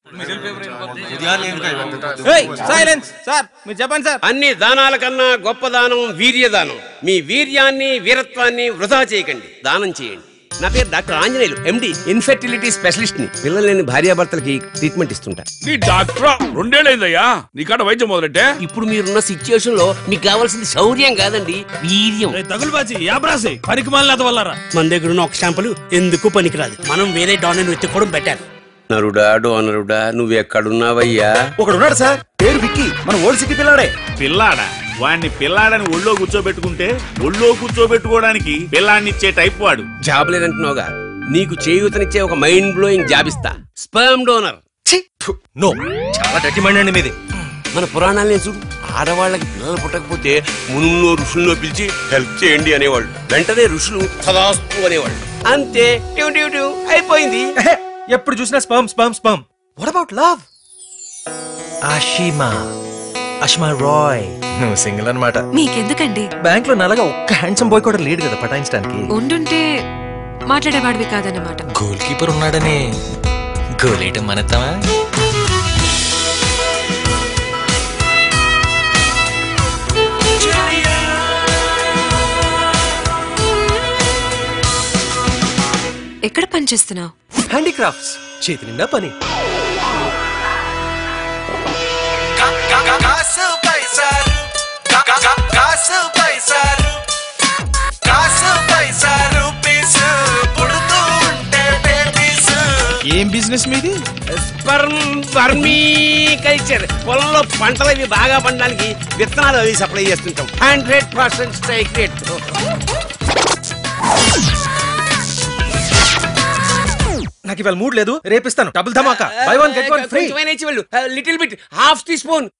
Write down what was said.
silence sir మీరు చెప్పండి sir అన్ని దానాల కన్నా గొప్ప దానం వీర్యదానం మీ వీర్యాన్ని వీరత్వాన్ని వృధా చేయకండి దానం చేయండి నా పేరు doctor Anjaneyulu M D infertility specialist ని పిల్లలు లేని భార్యాభర్తలకి ట్రీట్మెంట్ ఇస్తుంటా నీ డాక్టర్ రెండేళ్ళైందయ్యా నీకాడ వైద్యం మొదలెట్టే ఇప్పుడు మీరున్న సిచ్యుయేషన్ లో మీకు కావాల్సింది శౌర్యం కాదండి వీర్యం తగులు బాజీ యాబ్రాసి పనికి మాలిన వల్లరా మన దగ్గర ఉన్న ఒక శాంపుల్ ఎందుకు పనికిరాదు మనం వేరే డాన్ వెతుక్కోవడం బెటర్ నరుడా డోనరుడా నువ్వెక్కడున్నావయ్యా ఒకడున్నాడు సార్ పేరు విక్కీ మన ఓల్డ్ సిటీ పిల్లాడే పిల్లాడా వాడిని పిల్లాడని ఒళ్ళో కూర్చోబెట్టుకుంటే ఒళ్ళో కూర్చోబెట్టుకోవడానికి పిల్లాడినిచ్చే టైప్ వాడు జాబ్ లేదంటున్నావుగా నీకు చేయూతనిచ్చే ఒక మైండ్ బ్లోయింగ్ జాబ్ ఇస్తా స్పర్మ్ డోనర్ నో చాలా గట్టి మైండ్ అండి మీది మన పురాణాలనే చూడు ఆడవాళ్ళకి పిల్లలు పుట్టకపోతే మునుల్లో ఋషుల్లో పిలిచి హెల్ప్ చేయండి అనేవాళ్ళు వెంటనే ఋషులు సదాస్తు అనేవాళ్ళు అంతే ట్యూ ట్యూ ట్యూ అయిపోయింది ఎహె, ఎప్పుడు చూసినా sperm sperm sperm what about love Ashima Ashma Rai నువ్వు సింగిల్ అనమాట మీకెందుకండి బ్యాంక్ లో నల్లగా ఒక్క హ్యాండ్సమ్ బాయ్ కూడా లేడు కదా పటాయించడానికి ఉండుంటే మాట్లాడేవాడివి కాదన్నమాట గోల్ కీపర్ ఉన్నాడని గోలేయటం మనతామా ఎక్కడ పనిచేస్తున్నావు హ్యాండీక్రాఫ్ట్స్ చేతి నిండా పని ఏం బిజినెస్ మీది స్పర్మ్ వర్మీ కల్చర్ పొలంలో పంటలు అవి బాగా పండడానికి విత్తనాలు అవి సప్లై చేస్తుంటాం హండ్రెడ్ పర్సెంట్ స్ట్రైక్ రేట్ నాకు ఇవాళ మూడ్ లేదు రేపిస్తాను double dhamaka buy one get one free little bit half tea spoon